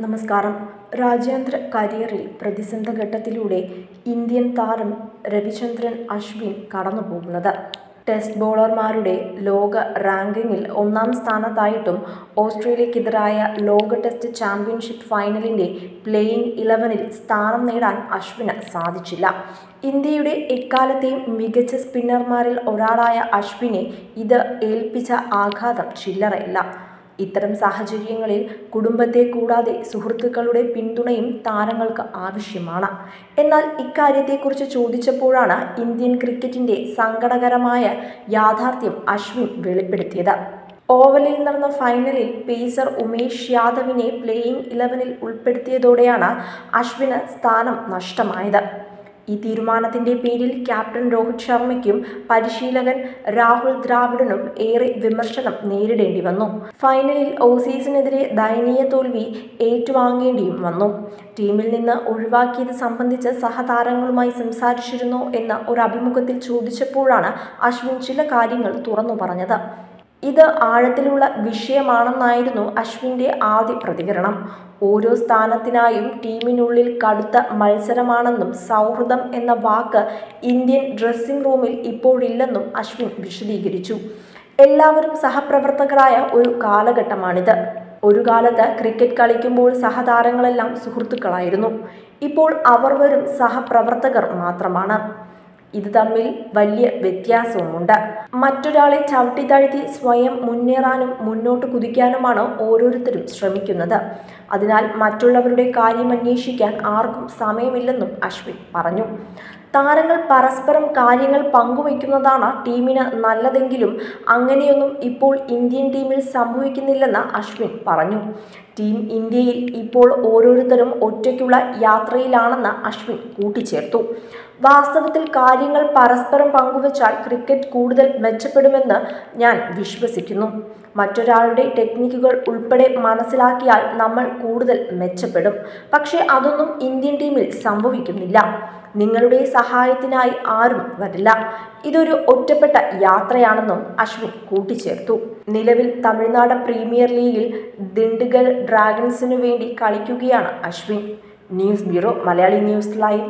നമസ്കാരം രാജ്യാന്തര കരിയറിൽ പ്രതിസന്ധ ഘട്ടത്തിലൂടെ ഇന്ത്യൻ താരം രവിചന്ദ്രൻ അശ്വിൻ കടന്നുപോകുന്നത് ടെസ്റ്റ് ബോളർമാരുടെ ലോക റാങ്കിങ്ങിൽ ഒന്നാം സ്ഥാനത്തായിട്ടും ഓസ്ട്രേലിയക്കെതിരായ ലോക ടെസ്റ്റ് ചാമ്പ്യൻഷിപ്പ് ഫൈനലിൻ്റെ പ്ലേയിങ് ഇലവനിൽ സ്ഥാനം നേടാൻ അശ്വിന് സാധിച്ചില്ല ഇന്ത്യയുടെ എക്കാലത്തെയും മികച്ച സ്പിന്നർമാരിൽ ഒരാളായ അശ്വിനെ ഇത് ഏൽപ്പിച്ച ആഘാതം ചില്ലറയല്ല ഇത്തരം സാഹചര്യങ്ങളിൽ കുടുംബത്തെ കൂടാതെ സുഹൃത്തുക്കളുടെ പിന്തുണയും താരങ്ങൾക്ക് ആവശ്യമാണ് എന്നാൽ ഇക്കാര്യത്തെക്കുറിച്ച് ചോദിച്ചപ്പോഴാണ് ഇന്ത്യൻ ക്രിക്കറ്റിന്റെ സങ്കടകരമായ യാഥാർത്ഥ്യം അശ്വിൻ വെളിപ്പെടുത്തിയത് ഓവലിൽ നടന്ന ഫൈനലിൽ പേസർ ഉമേഷ് യാദവിനെ പ്ലേയിങ് ഇലവനിൽ ഉൾപ്പെടുത്തിയതോടെയാണ് അശ്വിന് സ്ഥാനം നഷ്ടമായത് ഈ തീരുമാനത്തിന്റെ പേരിൽ ക്യാപ്റ്റൻ രോഹിത് ശർമ്മയ്ക്കും പരിശീലകൻ രാഹുൽ ദ്രാവിഡിനും ഏറെ വിമർശനം നേരിടേണ്ടി വന്നു ഫൈനലിൽ ഓസീസിനെതിരെ ദയനീയ തോൽവി ഏറ്റുവാങ്ങേണ്ടിയും വന്നു ടീമിൽ നിന്ന് ഒഴിവാക്കിയത് സംബന്ധിച്ച് സഹതാരങ്ങളുമായി സംസാരിച്ചിരുന്നോ എന്ന ഒരു അഭിമുഖത്തിൽ ചോദിച്ചപ്പോഴാണ് അശ്വിൻ ചില കാര്യങ്ങൾ തുറന്നു പറഞ്ഞത് ഇത് ആഴത്തിലുള്ള വിഷയമാണെന്നായിരുന്നു അശ്വിൻ്റെ ആദ്യ പ്രതികരണം ഓരോ സ്ഥാനത്തിനായും ടീമിനുള്ളിൽ കടുത്ത മത്സരമാണെന്നും സൗഹൃദം എന്ന വാക്ക് ഇന്ത്യൻ ഡ്രസ്സിംഗ് റൂമിൽ ഇപ്പോഴില്ലെന്നും അശ്വിൻ വിശദീകരിച്ചു എല്ലാവരും സഹപ്രവർത്തകരായ ഒരു കാലഘട്ടമാണിത് ഒരു കാലത്ത് ക്രിക്കറ്റ് കളിക്കുമ്പോൾ സഹതാരങ്ങളെല്ലാം സുഹൃത്തുക്കളായിരുന്നു ഇപ്പോൾ അവർ വെറും സഹപ്രവർത്തകർ മാത്രമാണ് ഇത് തമ്മിൽ വലിയ വ്യത്യാസവുമുണ്ട് മറ്റൊരാളെ ചവിട്ടി താഴ്ത്തി സ്വയം മുന്നേറാനും മുന്നോട്ട് കുതിക്കാനുമാണ് ഓരോരുത്തരും ശ്രമിക്കുന്നത് അതിനാൽ മറ്റുള്ളവരുടെ കാര്യം അന്വേഷിക്കാൻ ആർക്കും സമയമില്ലെന്നും അശ്വിൻ പറഞ്ഞു താരങ്ങൾ പരസ്പരം കാര്യങ്ങൾ പങ്കുവയ്ക്കുന്നതാണ് ടീമിന് നല്ലതെങ്കിലും അങ്ങനെയൊന്നും ഇപ്പോൾ ഇന്ത്യൻ ടീമിൽ സംഭവിക്കുന്നില്ലെന്ന് അശ്വിൻ പറഞ്ഞു ടീം ഇന്ത്യയിൽ ഇപ്പോൾ ഓരോരുത്തരും ഒറ്റയ്ക്കുള്ള യാത്രയിലാണെന്ന് അശ്വിൻ കൂട്ടിച്ചേർത്തു വാസ്തവത്തിൽ കാര്യങ്ങൾ പരസ്പരം പങ്കുവച്ചാൽ ക്രിക്കറ്റ് കൂടുതൽ മെച്ചപ്പെടുമെന്ന് ഞാൻ വിശ്വസിക്കുന്നു മറ്റൊരാളുടെ ടെക്നിക്കുകൾ ഉൾപ്പെടെ മനസ്സിലാക്കിയാൽ നമ്മൾ കൂടുതൽ മെച്ചപ്പെടും പക്ഷേ അതൊന്നും ഇന്ത്യൻ ടീമിൽ സംഭവിക്കുന്നില്ല നിങ്ങളുടെ സഹായത്തിനായി ആരും വരില്ല ഇതൊരു ഒറ്റപ്പെട്ട യാത്രയാണെന്നും അശ്വിൻ കൂട്ടിച്ചേർത്തു നിലവിൽ തമിഴ്നാട് പ്രീമിയർ ലീഗിൽ ദിണ്ടുഗൽ ഡ്രാഗൺസിനു വേണ്ടി കളിക്കുകയാണ് Ashwin news bureau Malayali news live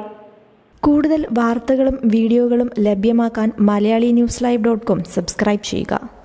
കൂടുതൽ വാർത്തകളും വീഡിയോകളും ലഭ്യമാക്കാൻ Malayali news live dot com subscribe ചെയ്യുക